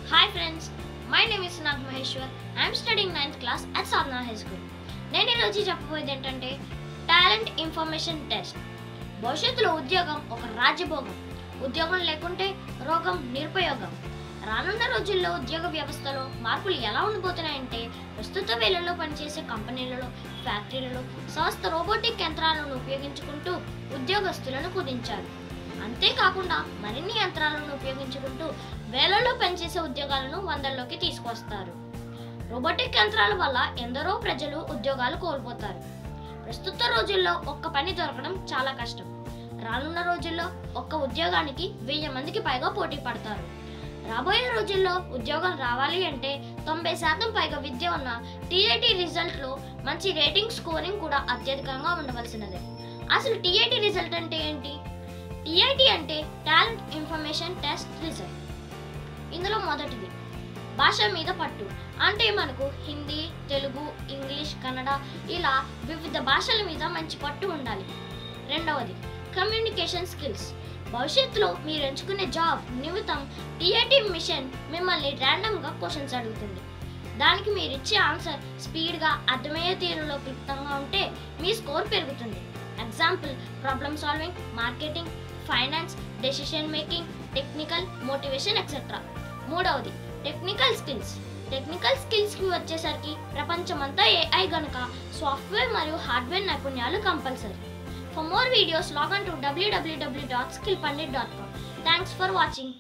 Hi friends, my name is Nag Maheshwar. I am studying 9th class at Sadhana High School. నేను ఈరోజు చెప్పబోయేది ఏంటంటే talent information test భవిష్యత్తులో ఉద్యోగం ఒక రాజ్యభోగం ఉద్యోగం లేకుంటే రోగం నిరుపయోగం రానున్న రోజుల్లో ఉద్యోగ వ్యవస్థలో మార్పులు ఎలా ఉండబోతున్నాయంటే ప్రస్తుత వేళల్లో పనిచేసే కంపెనీలలో ఫ్యాక్టరీలలో సంస్థ రోబోటిక్ యంత్రాలను ఉపయోగించుకుంటూ ఉద్యోగస్తులను కుదించారు అంతేకాకుండా మరిన్ని యంత్రాలను ఉపయోగించుకుంటూ వేలల్లో పనిచేసే ఉద్యోగాలను వందల్లోకి తీసుకొస్తారు రోబోటిక్ యంత్రాల వల్ల ఎందరో ప్రజలు ఉద్యోగాలు కోల్పోతారు ప్రస్తుత రోజుల్లో ఒక్క పని దొరకడం చాలా కష్టం రానున్న రోజుల్లో ఒక్క ఉద్యోగానికి వెయ్యి మందికి పైగా పోటీ పడతారు రాబోయే రోజుల్లో ఉద్యోగం రావాలి అంటే తొంభై శాతం పైగా విద్య ఉన్న టీఐటీ రిజల్ట్లో మంచి రేటింగ్ స్కోరింగ్ కూడా అత్యధికంగా ఉండవలసినదే అసలు టీఐటీ రిజల్ట్ అంటే ఏంటి టీఐటీ అంటే టాలెంట్ ఇన్ఫర్మేషన్ టెస్ట్ రిజల్ట్ ఇందులో మొదటిది భాష మీద పట్టు అంటే మనకు హిందీ తెలుగు ఇంగ్లీష్ కన్నడ ఇలా వివిధ భాషల మీద మంచి పట్టు ఉండాలి రెండవది కమ్యూనికేషన్ స్కిల్స్ భవిష్యత్తులో మీరు ఎంచుకునే జాబ్ నిమిత్తం టీఐటీ మిషన్ మిమ్మల్ని ర్యాండమ్గా క్వశ్చన్స్ అడుగుతుంది దానికి మీరు ఇచ్చే ఆన్సర్ స్పీడ్గా అర్థమయ్యే తీరులో క్లుప్తంగా ఉంటే మీ స్కోర్ పెరుగుతుంది example problem solving marketing finance decision making technical motivation etcetera మూడవది టెక్నికల్ స్కిల్స్ టెక్నికల్ స్కిల్స్కి వచ్చేసరికి ప్రపంచమంతా ఏఐ గనుక సాఫ్ట్వేర్ మరియు హార్డ్వేర్ నైపుణ్యాలు compulsory for more videos log on to డబ్ల్యూడబ్ల్యూడబ్ల్యూ dot skill pandit dot com thanks for watching